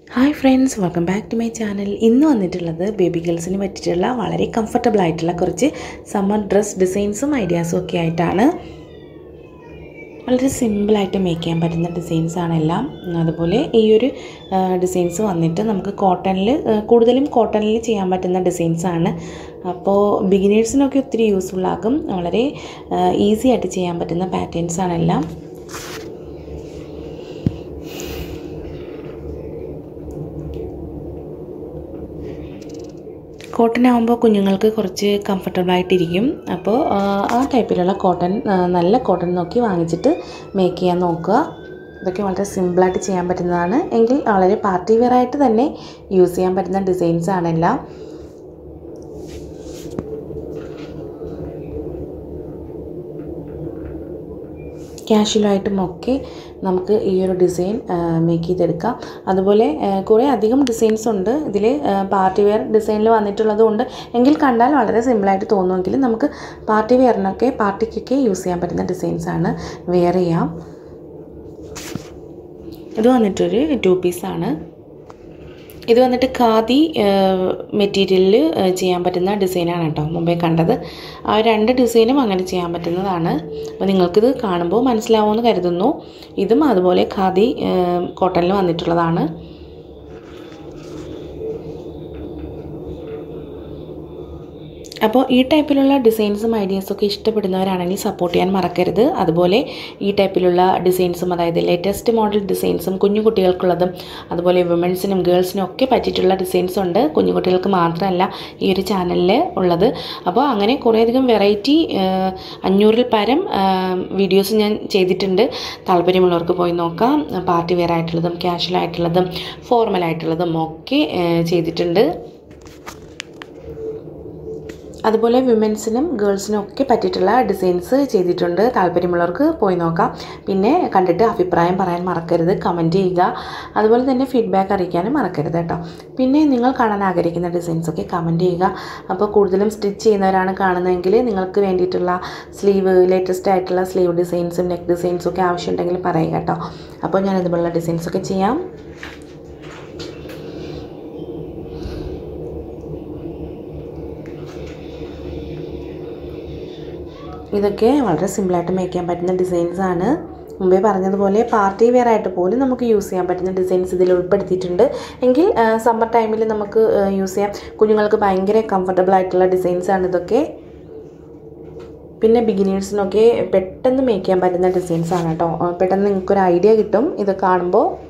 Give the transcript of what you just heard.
hi friends welcome back to my channel ഇന്ന് വന്നിട്ടുള്ളത് baby ഗേൾസിന് പറ്റിയിട്ടുള്ള വളരെ കംഫർട്ടബിൾ ആയിട്ടുള്ള കുറച്ച് സമ്മർ ഡ്രസ് ഡിസൈൻസും ഐഡിയാസും ഒക്കെ ആയിട്ടാണ് വളരെ സിമ്പിളായിട്ട് മേക്ക് ചെയ്യാൻ പറ്റുന്ന ഡിസൈൻസ് ആണ് എല്ലാം അതുപോലെ ഈ ഒരു ഡിസൈൻസ് വന്നിട്ട് നമുക്ക് കോട്ടണിൽ കൂടുതലും കോട്ടണിൽ ചെയ്യാൻ പറ്റുന്ന ഡിസൈൻസ് ആണ് അപ്പോൾ ബിഗിനേഴ്സിനൊക്കെ ഒത്തിരി യൂസ്ഫുൾ ആകും വളരെ ഈസി ആയിട്ട് ചെയ്യാൻ പറ്റുന്ന പാറ്റേൺസ് ആണ് എല്ലാം കോട്ടൺ ആകുമ്പോൾ കുഞ്ഞുങ്ങൾക്ക് കുറച്ച് കംഫർട്ടബിൾ ആയിട്ടിരിക്കും അപ്പോൾ ആ ടൈപ്പിലുള്ള കോട്ടൺ നല്ല കോട്ടൺ നോക്കി വാങ്ങിച്ചിട്ട് മേക്ക് ചെയ്യാൻ നോക്കുക ഇതൊക്കെ വളരെ സിമ്പിളായിട്ട് ചെയ്യാൻ പറ്റുന്നതാണ് എങ്കിൽ വളരെ പാർട്ടി വെയർ ആയിട്ട് തന്നെ യൂസ് ചെയ്യാൻ പറ്റുന്ന ഡിസൈൻസ് ആണെല്ലാം ക്യാഷ്വലായിട്ടും ഒക്കെ നമുക്ക് ഈ ഒരു ഡിസൈൻ മേക്ക് ചെയ്തെടുക്കാം അതുപോലെ കുറേ അധികം ഡിസൈൻസ് ഉണ്ട് ഇതിൽ പാർട്ടി വെയർ ഡിസൈനിൽ വന്നിട്ടുള്ളത് കൊണ്ട് എങ്കിൽ കണ്ടാൽ വളരെ സിമ്പിളായിട്ട് തോന്നുമെങ്കിലും നമുക്ക് പാർട്ടി വെയറിനൊക്കെ പാർട്ടിക്കൊക്കെ യൂസ് ചെയ്യാൻ പറ്റുന്ന ഡിസൈൻസ് ആണ് വെയർ ചെയ്യാം ഇത് വന്നിട്ടൊരു ടു പീസാണ് ഇത് വന്നിട്ട് ഖാദി മെറ്റീരിയലിൽ ചെയ്യാൻ പറ്റുന്ന ഡിസൈനാണ് കേട്ടോ മുമ്പേ കണ്ടത് ആ രണ്ട് ഡിസൈനും അങ്ങനെ ചെയ്യാൻ പറ്റുന്നതാണ് അപ്പോൾ നിങ്ങൾക്കിത് കാണുമ്പോൾ മനസ്സിലാവുമെന്ന് കരുതുന്നു ഇതും അതുപോലെ ഖാദി കോട്ടണിൽ വന്നിട്ടുള്ളതാണ് അപ്പോൾ ഈ ടൈപ്പിലുള്ള ഡിസൈൻസും ഐഡിയാസും ഒക്കെ ഇഷ്ടപ്പെടുന്നവരാണെങ്കിൽ സപ്പോർട്ട് ചെയ്യാൻ മറക്കരുത് അതുപോലെ ഈ ടൈപ്പിലുള്ള ഡിസൈൻസും അതായത് ലേറ്റസ്റ്റ് മോഡൽ ഡിസൈൻസും കുഞ്ഞു കുട്ടികൾക്കുള്ളതും അതുപോലെ വിമൻസിനും ഗേൾസിനും ഒക്കെ പറ്റിയിട്ടുള്ള ഡിസൈൻസ് ഉണ്ട് കുഞ്ഞു കുട്ടികൾക്ക് മാത്രമല്ല ഈ ഒരു ചാനലിൽ ഉള്ളത് അപ്പോൾ അങ്ങനെ കുറേയധികം വെറൈറ്റി അഞ്ഞൂറിൽ പരം വീഡിയോസ് ഞാൻ ചെയ്തിട്ടുണ്ട് താല്പര്യമുള്ളവർക്ക് പോയി നോക്കാം പാർട്ടി വെയർ ആയിട്ടുള്ളതും ക്യാഷ്വൽ ആയിട്ടുള്ളതും ഫോർമൽ ആയിട്ടുള്ളതും ഒക്കെ ചെയ്തിട്ടുണ്ട് അതുപോലെ വിമൻസിനും ഗേൾസിനും ഒക്കെ പറ്റിയിട്ടുള്ള ഡിസൈൻസ് ചെയ്തിട്ടുണ്ട് താല്പര്യമുള്ളവർക്ക് പോയി നോക്കാം പിന്നെ കണ്ടിട്ട് അഭിപ്രായം പറയാൻ മറക്കരുത് കമൻറ്റ് ചെയ്യുക അതുപോലെ തന്നെ ഫീഡ്ബാക്ക് അറിയിക്കാനും മറക്കരുത് കേട്ടോ പിന്നെ നിങ്ങൾ കാണാൻ ആഗ്രഹിക്കുന്ന ഡിസൈൻസൊക്കെ കമൻറ്റ് ചെയ്യുക അപ്പോൾ കൂടുതലും സ്റ്റിച്ച് ചെയ്യുന്നവരാണ് കാണുന്നതെങ്കിൽ നിങ്ങൾക്ക് വേണ്ടിയിട്ടുള്ള സ്ലീവ് ലേറ്റസ്റ്റ് ആയിട്ടുള്ള സ്ലീവ് ഡിസൈൻസും നെക്ക് ഡിസൈൻസും ഒക്കെ ആവശ്യമുണ്ടെങ്കിൽ പറയുക കേട്ടോ അപ്പോൾ ഞാൻ ഇതുപോലുള്ള ഡിസൈൻസൊക്കെ ചെയ്യാം ഇതൊക്കെ വളരെ സിമ്പിളായിട്ട് മേക്ക് ചെയ്യാൻ പറ്റുന്ന ഡിസൈൻസ് ആണ് മുമ്പേ പറഞ്ഞതുപോലെ പാർട്ടി വെയർ ആയിട്ട് പോലും നമുക്ക് യൂസ് ചെയ്യാൻ പറ്റുന്ന ഡിസൈൻസ് ഇതിൽ ഉൾപ്പെടുത്തിയിട്ടുണ്ട് എങ്കിൽ സമ്മർ ടൈമിൽ നമുക്ക് യൂസ് ചെയ്യാം കുഞ്ഞുങ്ങൾക്ക് ഭയങ്കര കംഫർട്ടബിൾ ആയിട്ടുള്ള ഡിസൈൻസ് ആണ് ഇതൊക്കെ പിന്നെ ബിഗിനേഴ്സിനൊക്കെ പെട്ടെന്ന് മേക്ക് ചെയ്യാൻ പറ്റുന്ന ഡിസൈൻസ് ആണ് കേട്ടോ പെട്ടെന്ന് നിങ്ങൾക്കൊരു ഐഡിയ കിട്ടും ഇത് കാണുമ്പോൾ